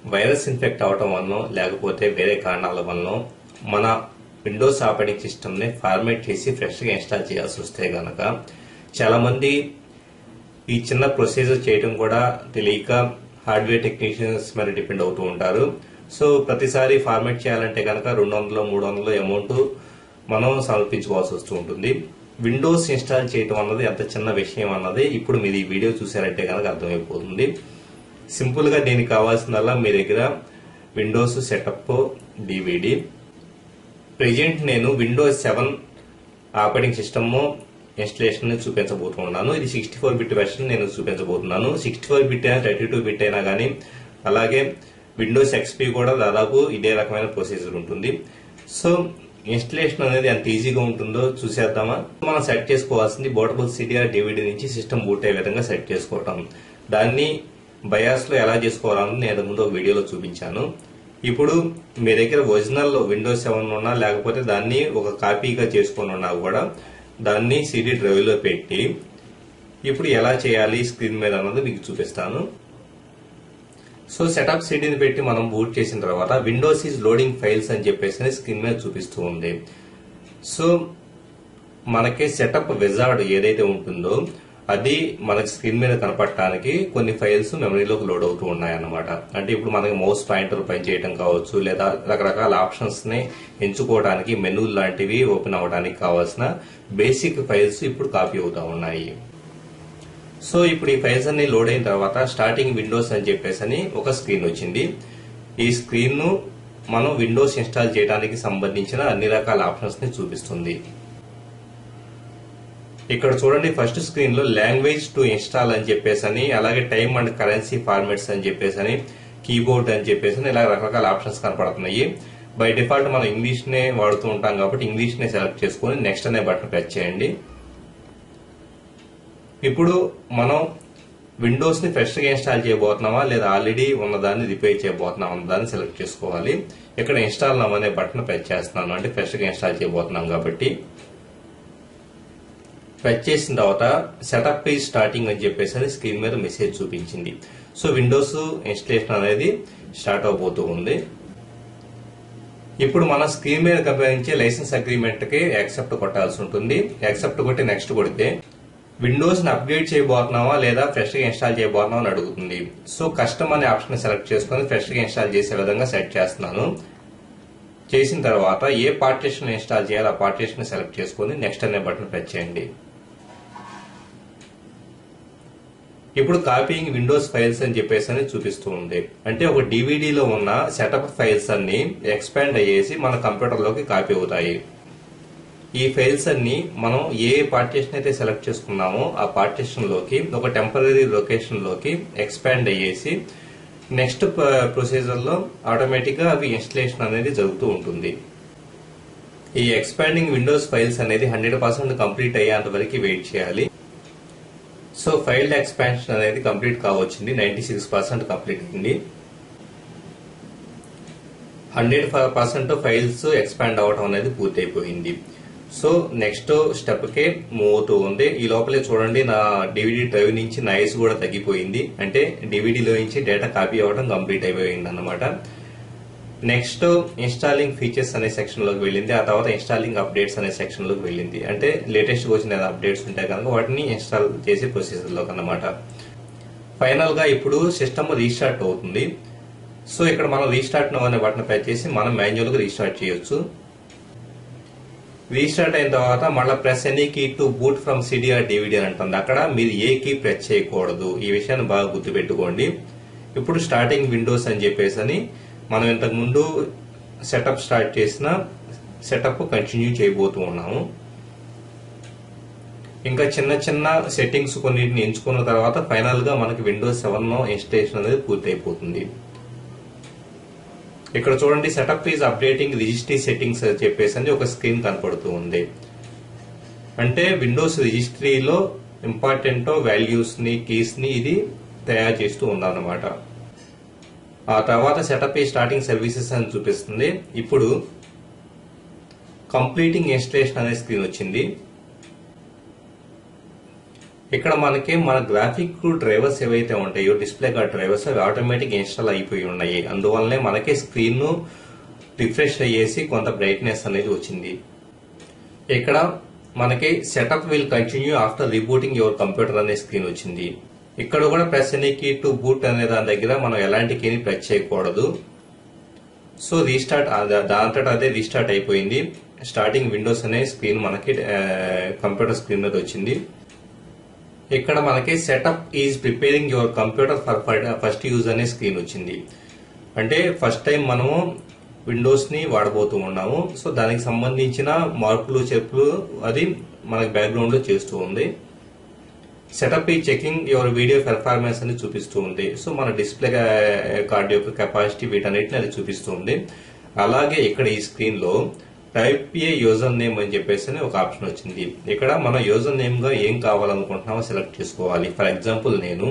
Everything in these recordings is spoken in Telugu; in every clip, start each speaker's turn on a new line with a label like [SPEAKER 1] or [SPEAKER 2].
[SPEAKER 1] వైరస్ ఇన్ఫెక్ట్ అవటం వలన లేకపోతే వేరే కారణాల వలన మన విండోస్ ఆపరేటింగ్ సిస్టమ్ ని ఫార్మేట్ చేసి ఫ్రెష్ గా ఇన్స్టాల్ చేయాల్సి వస్తే గనక చాలా మంది ఈ చిన్న ప్రొసీజర్ చేయడం కూడా తెలియక హార్డ్వేర్ టెక్నీషియన్స్ మీద డిపెండ్ అవుతూ ఉంటారు సో ప్రతిసారి ఫార్మేట్ చేయాలంటే కనుక రెండు వందలు మూడు వందలు అమౌంట్ మనం సమర్పించుకోవాల్సి వస్తూ ఉంటుంది విండోస్ ఇన్స్టాల్ చేయడం అన్నది ఎంత చిన్న విషయం అన్నది ఇప్పుడు మీరు ఈ వీడియో చూసారంటే కనుక అర్థమైపోతుంది సింపుల్ గా దీనికి కావాల్సిందల్లా మీ దగ్గర విండోస్ సెటప్ డివిడి ప్రెజెంట్ నేను Windows seven operating system installation చూపించబోతున్నాను ఇది సిక్స్టీ ఫోర్ బిట్ వెర్షన్ నేను చూపించబోతున్నాను సిక్స్టీ ఫోర్ బిట్ అయినా థర్టీ టూ బిట్ అయినా కానీ అలాగే విండోస్ ఎక్స్పీ కూడా దాదాపు ఇదే రకమైన ప్రొసీజర్ ఉంటుంది సో ఇన్స్టలేషన్ అనేది ఎంత ఈజీగా ఉంటుందో చూసేద్దామా మనం సెట్ చేసుకోవాల్సింది పోర్టబుల్ సిడిఆర్ డివిడి నుంచి సిస్టమ్ బూట్ అయ్యే విధంగా సెట్ చేసుకోవటం దాన్ని బయాస్ లో ఎలా చేసుకోవాలని నేను ముందు ఒక వీడియోలో చూపించాను ఇప్పుడు మీ దగ్గర ఒరిజినల్ విండోస్ సెవెన్ ఉన్నా లేకపోతే దాన్ని ఒక కాపీగా చేసుకొని ఉన్నా కూడా దాన్ని సిడి డ్రైవ్ లో పెట్టి ఇప్పుడు ఎలా చేయాలి స్క్రీన్ మీద అన్నది మీకు చూపిస్తాను సో సెటప్ సిడీని పెట్టి మనం బూట్ చేసిన తర్వాత విండోస్ ఈజ్ లోడింగ్ ఫైల్స్ అని చెప్పేసి స్క్రీన్ మీద చూపిస్తూ ఉంది సో మనకి సెటప్ విజార్డ్ ఏదైతే ఉంటుందో అది మనకి స్క్రీన్ మీద కనపడటానికి కొన్ని ఫైల్స్ మెమరీలోకి లోడ్ అవుతూ ఉన్నాయన్నమాట అంటే ఇప్పుడు మనకి మౌస్ పాయింటర్ పనిచేయడం కావచ్చు లేదా రకరకాల ఆప్షన్స్ ని ఎంచుకోవడానికి మెనూ లాంటివి ఓపెన్ అవ్వడానికి కావాల్సిన బేసిక్ ఫైల్స్ ఇప్పుడు కాపీ అవుతా ఉన్నాయి సో ఇప్పుడు ఈ ఫైల్స్ అన్ని లోడ్ అయిన తర్వాత స్టార్టింగ్ విండోస్ అని చెప్పేసి అని ఒక స్క్రీన్ వచ్చింది ఈ స్క్రీన్ ను మనం విండోస్ ఇన్స్టాల్ చేయడానికి సంబంధించిన అన్ని రకాల ఆప్షన్స్ ని చూపిస్తుంది ఇక్కడ చూడండి ఫస్ట్ స్క్రీన్ లో లాంగ్వేజ్ టు ఇన్స్టాల్ అని చెప్పేసి అని అలాగే టైమ్ అండ్ కరెన్సీ ఫార్మాట్స్ అని చెప్పేసి అని కీబోర్డ్ అని చెప్పేసి అని ఇలా రకరకాల ఆప్షన్స్ కనపడుతున్నాయి బై డిఫాల్ట్ మనం ఇంగ్లీష్ నే వాడుతూ ఉంటాం కాబట్టి ఇంగ్లీష్ నే సెలెక్ట్ చేసుకొని నెక్స్ట్ అనే బటన్ ప్రెస్ చేయండి ఇప్పుడు మనం విండోస్ ని ఫ్రెష్ గా ఇన్స్టాల్ చేయబోతున్నామా లేదా ఆల్రెడీ ఉన్నదాన్ని రిపేర్ చేయబోతున్నాం అన్నదాన్ని సెలెక్ట్ చేసుకోవాలి ఇక్కడ ఇన్స్టాల్ నవ్ అనే బటన్ ప్రెస్ చేస్తున్నాను అంటే ఫ్రెష్ గా ఇన్స్టాల్ చేయబోతున్నాం కాబట్టి ప్రెస్ చేసిన తర్వాత సెటప్ పేజ్ స్టార్టింగ్ అని చెప్పేసి అని స్క్రీన్ మీద మెసేజ్ చూపించింది సో విండోస్ ఇన్స్టలేషన్ అనేది స్టార్ట్ అవబోతూ ఉంది ఇప్పుడు మన స్క్రీన్ మీద కనిపించే లైసెన్స్ అగ్రిమెంట్ కి యాక్సెప్ట్ కొట్టాల్సి ఉంటుంది యాక్సెప్ట్ కొట్టి నెక్స్ట్ కొడితే విండోస్ ని అప్డేట్ చేయబోతున్నావా లేదా ఫ్రెష్ గా ఇన్స్టాల్ చేయబోతున్నావా అని అడుగుతుంది సో కస్టమ్ అనే ఆప్షన్ సెలెక్ట్ చేసుకుని ఫ్రెష్ గా ఇన్స్టాల్ చేసే విధంగా సెట్ చేస్తున్నాను చేసిన తర్వాత ఏ పార్టీషన్ ఇన్స్టాల్ చేయాలో ఆ పార్టీషన్ సెలెక్ట్ చేసుకుని నెక్స్ట్ అనే బటన్ ప్రెస్ చేయండి ఇప్పుడు కాపీయింగ్ విండోస్ ఫైల్స్ అని చెప్పేసి అని చూపిస్తూ ఉంది అంటే ఒక డివిడిలో ఉన్న సెటప్ ఫైల్స్ అన్ని ఎక్స్పాండ్ అయ్యేసి మన కంప్యూటర్ లోకి కాపీ అవుతాయి ఈ ఫైల్స్ అన్ని మనం ఏ పార్టీషన్ అయితే సెలెక్ట్ చేసుకున్నామో ఆ పార్టీషన్ లోకి ఒక టెంపరీ లొకేషన్ లోకి ఎక్స్పాండ్ అయ్యేసి నెక్స్ట్ ప్రొసీజర్ లో ఆటోమేటిక్ గా అవి ఇన్స్టలేషన్ అనేది జరుగుతూ ఉంటుంది ఈ ఎక్స్పాండింగ్ విండోస్ ఫైల్స్ అనేది హండ్రెడ్ పర్సెంట్ కంప్లీట్ అయ్యేంత వరకు వెయిట్ చేయాలి సో ఫైల్ ఎక్స్పాన్షన్ అనేది కంప్లీట్ కావచ్చింది నైన్టీ సిక్స్ పర్సెంట్ కంప్లీట్ అయింది హండ్రెడ్ పర్సెంట్ ఫైల్స్ ఎక్స్పాండ్ అవ్వడం అనేది పూర్తయిపోయింది సో నెక్స్ట్ స్టెప్ కే మూవ్ అవుతూ ఉంది ఈ లోపలే చూడండి నా డివిడి డ్రైవ్ నుంచి నాయిస్ కూడా తగ్గిపోయింది అంటే డివిడిలో నుంచి డేటా కాపీ అవ్వడం కంప్లీట్ అయిపోయింది అన్నమాట నెక్స్ట్ ఇన్స్టాలింగ్ ఫీచర్స్ అనే సెక్షన్ లోకి వెళ్ళింది ఆ తర్వాత ఇన్స్టాలింగ్ అప్డేట్స్ అనే సెక్షన్ లోకి వెళ్ళింది అంటే లేటెస్ట్ వచ్చిన అప్డేట్స్ ఉంటాయి కనుక వాటిని ఇన్స్టాల్ చేసే ప్రొసీజర్ లోకి అన్నమాట ఫైనల్ గా ఇప్పుడు సిస్టమ్ రీస్టార్ట్ అవుతుంది సో ఇక్కడ మనం రీస్టార్ట్ నో అనే బటన్ ప్రెస్ చేసి మనం మాన్యువల్ గా రీస్టార్ట్ చేయొచ్చు రీస్టార్ట్ అయిన తర్వాత మళ్ళీ press any key to boot from CD or DVD అని అంటుంది అక్కడ మీరు ఏ కీ ప్రెస్ చేయకూడదు ఈ విషయాన్ని బాగా గుర్తుపెట్టుకోండి ఇప్పుడు స్టార్టింగ్ విండోస్ అని చెప్పేసి అని మనం ఇంతకు ముందు సెటప్ స్టార్ట్ చేసిన సెటప్ కంటిన్యూ చేయబోతూ ఉన్నాము ఇంకా చిన్న చిన్న సెట్టింగ్స్ కొన్నిటిని ఎంచుకున్న తర్వాత ఫైనల్ గా మనకి విండోస్ సెవెన్ ఇన్స్టలేషన్ అనేది పూర్తి అయిపోతుంది ఇక్కడ చూడండి setup is updating registry settings అని చెప్పేసి ఒక స్క్రీన్ కనపడుతూ ఉంది అంటే విండోస్ రిజిస్ట్రీలో ఇంపార్టెంట్ వాల్యూస్ ని కీస్ ని ఇది తయారు చేస్తూ ఉందన్నమాట ఆ తర్వాత సెటప్ ఈ స్టార్టింగ్ సర్వీసెస్ అని చూపిస్తుంది ఇప్పుడు కంప్లీటింగ్ ఇన్స్టలేషన్ అనే స్క్రీన్ వచ్చింది ఇక్కడ మనకి మన గ్రాఫిక్ డ్రైవర్స్ ఏవైతే ఉంటాయో డిస్ప్లే కార్డ్ డ్రైవర్స్ అవి ఆటోమేటిక్ ఇన్స్టాల్ అయిపోయి ఉన్నాయి అందువల్లనే మనకి స్క్రీన్ ను రిఫ్రెష్ అయ్యేసి కొంత బ్రైట్నెస్ అనేది వచ్చింది ఇక్కడ మనకి setup will continue after rebooting your computer అనే స్క్రీన్ వచ్చింది ఇక్కడ కూడా press any key to boot అనే దాని దగ్గర మనం ఎలాంటి కీని ప్రెస్ చేయకూడదు సో రీస్టార్ట్ దాంతట అదే రీస్టార్ట్ అయిపోయింది స్టార్టింగ్ విండోస్ అనే స్క్రీన్ మనకి కంప్యూటర్ స్క్రీన్ మీద వచ్చింది ఇక్కడ మనకి setup is preparing your computer for first use అనే స్క్రీన్ వచ్చింది అంటే ఫస్ట్ టైం మనము విండోస్ ని వాడబోతూ ఉన్నాము సో దానికి సంబంధించిన మార్పులు చెప్పులు అది మనకి బ్యాక్గ్రౌండ్ లో చేస్తూ ఉంది సెటప్ ఈ చెకింగ్ యువర్ వీడియో పెర్ఫార్మెన్స్ అని చూపిస్తూ ఉంది సో మన డిస్ప్లే కార్డ్ యొక్క కెపాసిటీ వీటన్నిటిని అది చూపిస్తూ ఉంది అలాగే ఇక్కడ ఈ స్క్రీన్ లో టైప్ ఏ యూజర్ నేమ్ అని చెప్పేసి అని ఒక ఆప్షన్ వచ్చింది ఇక్కడ మన యూజర్ నేమ్ గా ఏం కావాలనుకుంటున్నామో సెలెక్ట్ చేసుకోవాలి ఫర్ ఎగ్జాంపుల్ నేను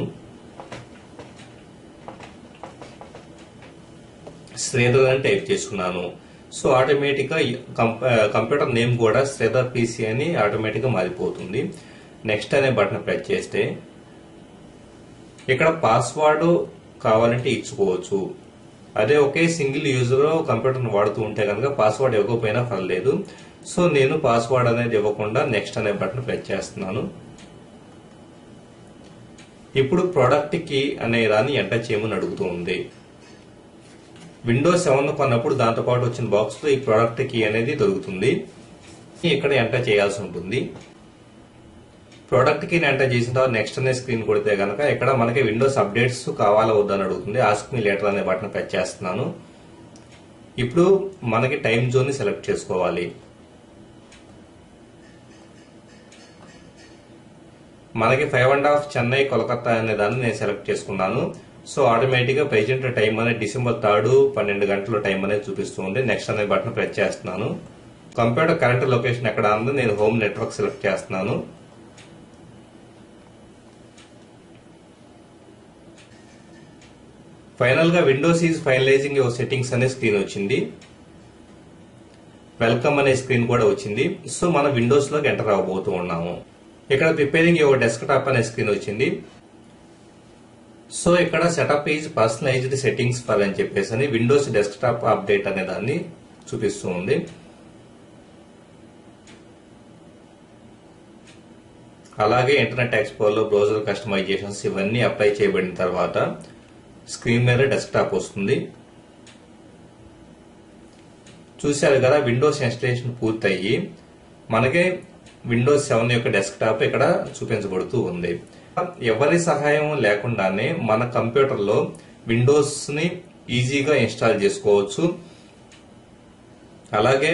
[SPEAKER 1] శ్రీధర్ అని టైప్ చేసుకున్నాను సో ఆటోమేటిక్ గా కంప్యూటర్ నేమ్ కూడా శ్రీధర్ పీసీ అని ఆటోమేటిక్ గా మారిపోతుంది నెక్స్ట్ అనే బటన్ ప్రెస్ చేస్తే ఇక్కడ పాస్వర్డ్ కావాలంటే ఇచ్చుకోవచ్చు అదే ఒకే సింగిల్ యూజర్ కంప్యూటర్ వాడుతూ ఉంటే కనుక పాస్వర్డ్ ఇవ్వకపోయినా పర్లేదు సో నేను పాస్వర్డ్ అనేది ఇవ్వకుండా నెక్స్ట్ అనే బటన్ ప్రెస్ చేస్తున్నాను ఇప్పుడు ప్రోడక్ట్ కి అనే దాన్ని ఎంటర్ చేయమని అడుగుతూ ఉంది విండోస్ సెవెన్ కొన్నప్పుడు దాంతో పాటు వచ్చిన బాక్స్ లో ఈ ప్రోడక్ట్ కీ అనేది దొరుకుతుంది ఇక్కడ ఎంటర్ చేయాల్సి ఉంటుంది ప్రోడక్ట్ కి ఎంటర్ చేసిన తర్వాత నెక్స్ట్ అనే స్క్రీన్ కొడితే కనుక ఇక్కడ మనకి విండోస్ అప్డేట్స్ కావాలా వద్దని అడుగుతుంది ఆస్క్ మీ లేటర్ అనే బటన్ ప్రెస్ చేస్తున్నాను ఇప్పుడు మనకి టైం జోన్ ని సెలెక్ట్ చేసుకోవాలి మనకి five and half Chennai Kolkata అనే దాన్ని నేను సెలెక్ట్ చేసుకున్నాను సో ఆటోమేటిక్ గా ప్రెజెంట్ టైం అనేది డిసెంబర్ థర్డ్ పన్నెండు గంటల టైం అనేది చూపిస్తుంది నెక్స్ట్ అనే బటన్ ప్రెస్ చేస్తున్నాను కంప్యూటర్ కరెంట్ లొకేషన్ ఎక్కడ ఉందో నేను హోమ్ నెట్వర్క్ సెలెక్ట్ చేస్తున్నాను ఫైనల్ గా Windows is finalizing your settings అనే స్క్రీన్ వచ్చింది వెల్కమ్ అనే స్క్రీన్ కూడా వచ్చింది సో మనం విండోస్ లోకి ఎంటర్ అవ్వబోతూ ఉన్నాము ఇక్కడ ప్రిపేరింగ్ యువర్ డెస్క్టాప్ అనే స్క్రీన్ వచ్చింది సో ఇక్కడ setup is personalized settings for అని చెప్పేసి అని విండోస్ డెస్క్టాప్ అప్డేట్ అనే దాన్ని చూపిస్తూ ఉంది అలాగే ఇంటర్నెట్ ఎక్స్ప్లోర్ లో బ్రౌజర్ కస్టమైజేషన్స్ ఇవన్నీ అప్లై చేయబడిన తర్వాత స్క్రీన్ మీద డెస్క్టాప్ వస్తుంది చూశారు కదా విండోస్ ఇన్స్టలేషన్ పూర్తయ్యి మనకి విండోస్ సెవెన్ యొక్క డెస్క్టాప్ ఇక్కడ చూపించబడుతూ ఉంది ఎవరి సహాయం లేకుండానే మన కంప్యూటర్ లో విండోస్ ని ఈజీగా ఇన్స్టాల్ చేసుకోవచ్చు అలాగే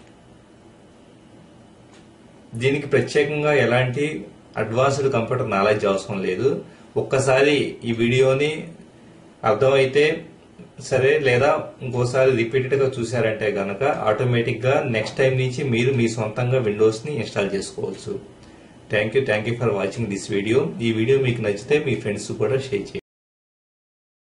[SPEAKER 1] దీనికి ప్రత్యేకంగా ఎలాంటి అడ్వాన్స్డ్ కంప్యూటర్ నాలెడ్జ్ అవసరం లేదు ఒక్కసారి ఈ వీడియోని అర్థమైతే సరే లేదా ఇంకోసారి రిపీటెడ్ గా చూసారంటే గనక ఆటోమేటిక్ గా నెక్స్ట్ టైం నుంచి మీరు మీ సొంతంగా విండోస్ ని ఇన్స్టాల్ చేసుకోవచ్చు thank you thank you for watching this video ఈ వీడియో మీకు నచ్చితే మీ ఫ్రెండ్స్ కూడా షేర్ చేయండి